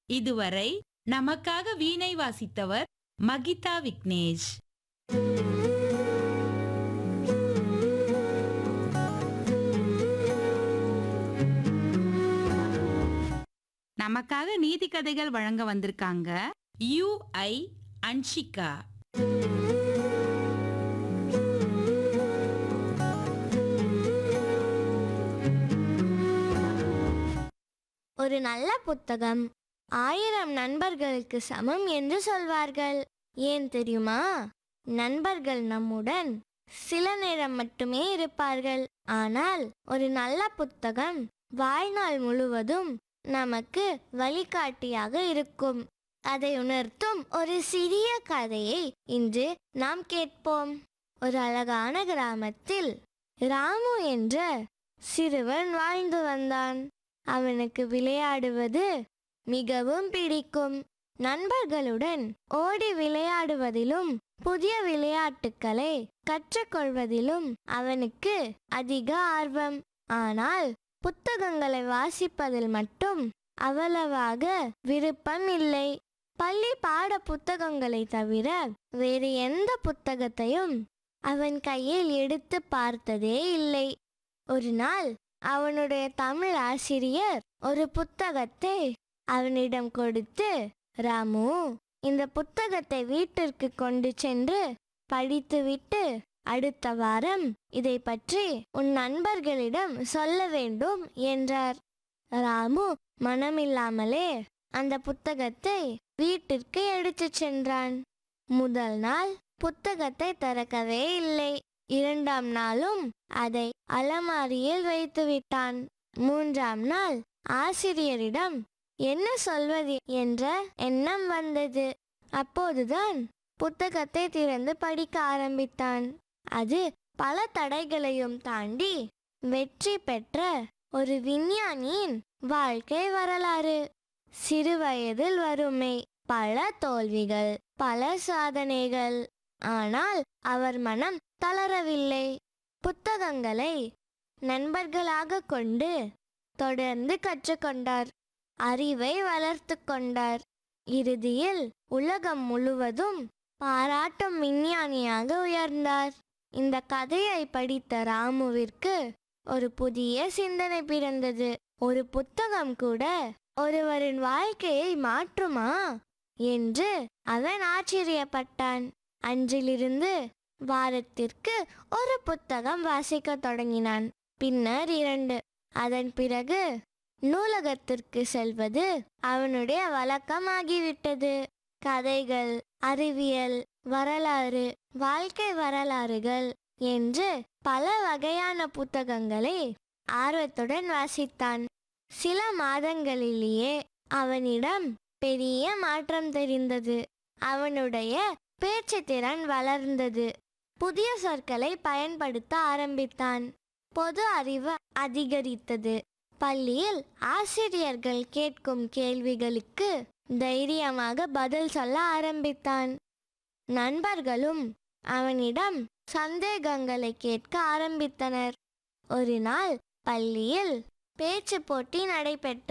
இதுவரை நமக்காக வீணை வாசித்தவர் மகிதா விக்னேஷ் நமக்காக நீதி கதைகள் வழங்க வந்திருக்காங்க யூ ஐ அன்ஷிகா ஒரு நல்ல புத்தகம் ஆயிரம் நண்பர்களுக்கு சமம் என்று சொல்வார்கள் ஏன் தெரியுமா நண்பர்கள் நம்முடன் சில நேரம் மட்டுமே இருப்பார்கள் ஆனால் ஒரு நல்ல புத்தகம் வாழ்நாள் முழுவதும் நமக்கு வழிகாட்டியாக இருக்கும் அதை உணர்த்தும் ஒரு சிறிய கதையை இன்று நாம் கேட்போம் ஒரு அழகான கிராமத்தில் ராமு என்ற சிறுவன் வாழ்ந்து வந்தான் அவனுக்கு விளையாடுவது மிகவும் பிடிக்கும் நண்பர்களுடன் ஓடி விளையாடுவதிலும் புதிய விளையாட்டுக்களை கற்றுக்கொள்வதிலும் அவனுக்கு அதிக ஆர்வம் ஆனால் புத்தகங்களை வாசிப்பதில் மட்டும் அவ்வளவாக விருப்பம் இல்லை பள்ளி பாட புத்தகங்களை தவிர வேறு எந்த புத்தகத்தையும் அவன் கையில் எடுத்து பார்த்ததே இல்லை ஒரு நாள் அவனுடைய தமிழ் ஆசிரியர் ஒரு புத்தகத்தை அவனிடம் கொடுத்து ராமு இந்த புத்தகத்தை வீட்டிற்கு கொண்டு சென்று படித்துவிட்டு அடுத்த வாரம் இதை பற்றி உன் நண்பர்களிடம் சொல்ல வேண்டும் என்றார் ராமு மனமில்லாமலே அந்த புத்தகத்தை வீட்டிற்கு எடுத்துச் சென்றான் முதல் நாள் புத்தகத்தை திறக்கவே இல்லை இரண்டாம் நாளும் அதை அலமாரியில் வைத்து விட்டான் மூன்றாம் நாள் ஆசிரியரிடம் என்ன சொல்வது என்ற எண்ணம் வந்தது அப்போதுதான் புத்தகத்தை திறந்து படிக்க ஆரம்பித்தான் அது பல தடைகளையும் தாண்டி வெற்றி பெற்ற ஒரு விஞ்ஞானியின் வாழ்க்கை வரலாறு சிறுவயதில் வறுமை பல தோல்விகள் பல சாதனைகள் ஆனால் அவர் மனம் தளரவில்லை புத்தகங்களை நண்பர்களாக கொண்டு தொடர்ந்து கற்றுக்கொண்டார் அறிவை வளர்த்து கொண்டார் இறுதியில் உலகம் முழுவதும் பாராட்டும் விஞ்ஞானியாக உயர்ந்தார் இந்த கதையை படித்த ராமுவிற்கு ஒரு புதிய சிந்தனை பிறந்தது ஒரு புத்தகம் கூட ஒருவரின் வாழ்க்கையை மாற்றுமா என்று அவன் ஆச்சரியப்பட்டான் அன்றிலிருந்து வாரத்திற்கு ஒரு புத்தகம் வாசிக்கத் தொடங்கினான் பின்னர் இரண்டு அதன் பிறகு நூலகத்திற்கு செல்வது அவனுடைய வழக்கமாகிவிட்டது கதைகள் அறிவியல் வரலாறு வாழ்க்கை வரலாறுகள் என்று பல வகையான புத்தகங்களை ஆர்வத்துடன் வாசித்தான் சில மாதங்களிலேயே அவனிடம் பெரிய மாற்றம் தெரிந்தது அவனுடைய பேச்சு திறன் வளர்ந்தது புதிய சொற்களை பயன்படுத்த ஆரம்பித்தான் பொது அறிவு அதிகரித்தது பள்ளியில் ஆசிரியர்கள் கேட்கும் கேள்விகளுக்கு தைரியமாக பதில் சொல்ல ஆரம்பித்தான் நண்பர்களும் அவனிடம் சந்தேகங்களை கேட்க ஆரம்பித்தனர் ஒரு நாள் பள்ளியில் பேச்சு போட்டி நடைபெற்றது